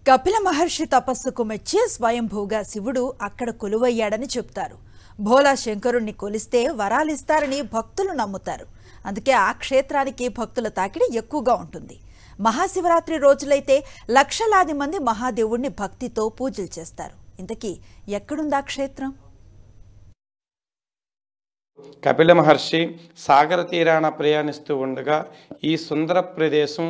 కపిల మహర్షి తపస్సుకు మెచ్చి స్వయంభూగా శివుడు అక్కడ కొలువయ్యాడని చెప్తారు భోలా శంకరుణ్ణి కొలిస్తే వరాలిస్తారని భక్తులు నమ్ముతారు అందుకే ఆ క్షేత్రానికి భక్తుల తాకిడి ఎక్కువగా ఉంటుంది మహాశివరాత్రి రోజులైతే లక్షలాది మంది మహాదేవుణ్ణి భక్తితో పూజలు చేస్తారు ఇంతకీ ఎక్కడుందా క్షేత్రం కపిల మహర్షి సాగర తీరాన ప్రయాణిస్తూ ఉండగా ఈ సుందర ప్రదేశం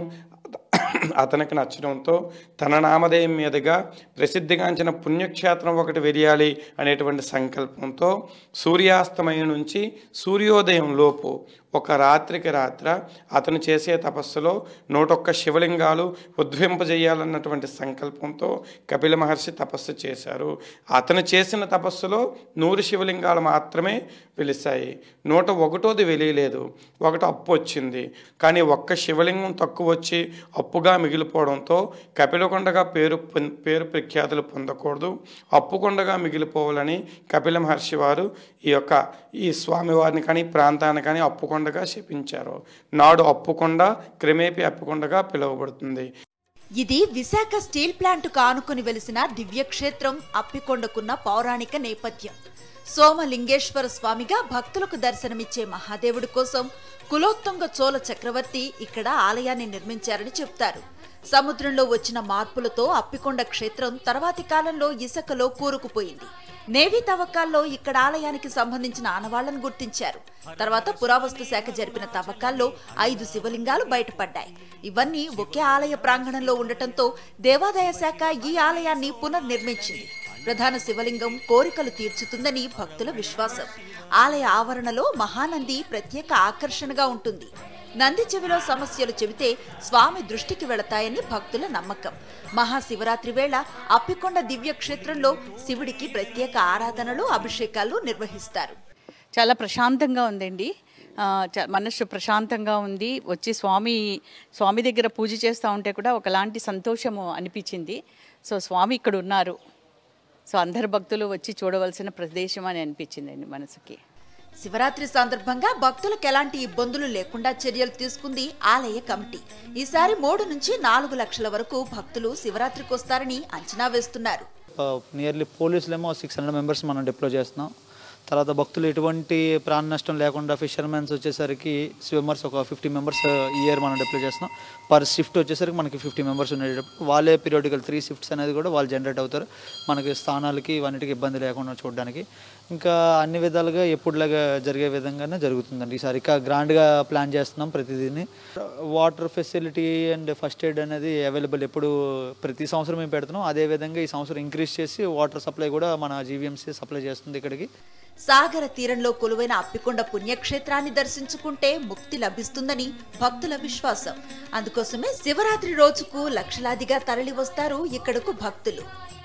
అతనికి నచ్చడంతో తన నామధేయం మీదుగా ప్రసిద్ధిగాంచిన పుణ్యక్షేత్రం ఒకటి వెలియాలి అనేటువంటి సంకల్పంతో సూర్యాస్తమయం నుంచి సూర్యోదయం లోపు ఒక రాత్రికి రాత్ర అతను చేసే తపస్సులో నూటొక్క శివలింగాలు ఉద్వింపజేయాలన్నటువంటి సంకల్పంతో కపిల మహర్షి తపస్సు చేశారు అతను చేసిన తపస్సులో నూరు శివలింగాలు మాత్రమే వెలిశాయి నూట ఒకటోది వెలియలేదు ఒకటి అప్పు వచ్చింది కానీ ఒక్క శివలింగం తక్కువ వచ్చి అప్పుగా మిగిలిపోవడంతో కపిలకొండగా పేరు పొం- పేరు ప్రఖ్యాతులు పొందకూడదు అప్పుకొండగా మిగిలిపోవాలని కపిల మహర్షి వారు ఈ యొక్క ఈ స్వామివారిని కానీ ఈ ప్రాంతాన్ని కానీ అప్పుకొండగా శపించారు నాడు అప్పుకొండ క్రమేపీ అప్పుకొండగా పిలువబడుతుంది ఇది విశాఖ స్టీల్ ప్లాంట్కు ఆనుకుని వెలిసిన దివ్యక్షేత్రం అప్పికొండకున్న పౌరాణిక నేపథ్యం సోమలింగేశ్వర స్వామిగా భక్తులకు దర్శనమిచ్చే మహాదేవుడి కోసం కులోత్తుంగ చోళ చక్రవర్తి ఇక్కడ ఆలయాన్ని నిర్మించారని చెప్తారు సముద్రంలో వచ్చిన మార్పులతో అప్పికొండ క్షేత్రం తర్వాతి కాలంలో ఇసుకలో కూరుకుపోయింది నేవీ తవ్వకాల్లో ఇక్కడ ఆలయానికి సంబంధించిన ఆనవాళ్లను గుర్తించారు తర్వాత పురావస్తు శాఖ జరిపిన తవ్వకాల్లో ఐదు శివలింగాలు బయటపడ్డాయి ఇవన్నీ ఒకే ఆలయ ప్రాంగణంలో ఉండటంతో దేవాదాయ శాఖ ఈ ఆలయాన్ని పునర్నిర్మించింది ప్రధాన శివలింగం కోరికలు తీర్చుతుందని భక్తుల విశ్వాసం ఆలయ ఆవరణలో మహానంది ప్రత్యేక ఆకర్షణగా ఉంటుంది నంది చెవిలో సమస్యలు చెబితే స్వామి దృష్టికి వెళతాయని భక్తుల నమ్మకం మహాశివరాత్రి వేళ అప్పికొండ దివ్య క్షేత్రంలో శివుడికి ప్రత్యేక ఆరాధనలు అభిషేకాలు నిర్వహిస్తారు చాలా ప్రశాంతంగా ఉందండి ఆ, చ- మనస్సు ప్రశాంతంగా ఉంది వచ్చి స్వామి స్వామి దగ్గర పూజ చేస్తూ ఉంటే కూడా ఒకలాంటి సంతోషము అనిపించింది సో స్వామి ఇక్కడ ఉన్నారు సో అందరు భక్తులు వచ్చి చూడవలసిన ప్రదేశం అని అనిపించిందండి మనసుకి శివరాత్రి సందర్భంగా భక్తులకు ఎలాంటి ఇబ్బందులు లేకుండా చర్యలు తీసుకుంది ఆలయ కమిటీ ఈసారి మూడు నుంచి నాలుగు లక్షల వరకు భక్తులు శివరాత్రికి వస్తారని అంచనా వేస్తున్నారు నియర్లీ పోలీసులేమో సిక్స్ హండ్రెడ్ మెంబర్స్ మనం డిప్లో చేస్తున్నాం తర్వాత భక్తులు ఎటువంటి ప్రాణ నష్టం లేకుండా ఫిషర్మెన్స్ వచ్చేసరికి స్విమ్మర్స్ ఒక ఫిఫ్టీ మెంబర్స్ ఈ ఇయర్ మనం డిప్లో చేస్తున్నాం పర్ షిఫ్ట్ వచ్చేసరికి మనకి ఫిఫ్టీ మెంబర్స్ ఉండేటప్పుడు వాళ్ళే పీరియాడికల్ త్రీ షిఫ్ట్స్ అనేది కూడా వాళ్ళు జనరేట్ అవుతారు మనకి స్థానాలకి ఇవన్నిటికి ఇబ్బంది లేకుండా చూడడానికి ఇంకా అన్ని విధాలుగా ఎప్పుడులాగా జరిగే విధంగానే జరుగుతుందండి ఈసారి ఇంకా గ్రాండ్గా ప్లాన్ చేస్తున్నాం ప్రతిదీని water facility and first aid అనేది అవైలబుల్ ఎప్పుడు ప్రతి సంవత్సరం మేము పెడుతున్నాం అదే విధంగా ఈ సంవత్సరం ఇంక్రీజ్ చేసి వాటర్ సప్లై కూడా మన జీవీఎంసీ సప్లై చేస్తుంది ఇక్కడికి సాగర తీరంలో కొలువైన అప్పికొండ పుణ్యక్షేత్రాన్ని దర్శించుకుంటే ముక్తి లభిస్తుందని భక్తుల విశ్వాసం అందుకోసమే శివరాత్రి రోజుకు లక్షలాదిగా తరలి వస్తారు ఇక్కడకు భక్తులు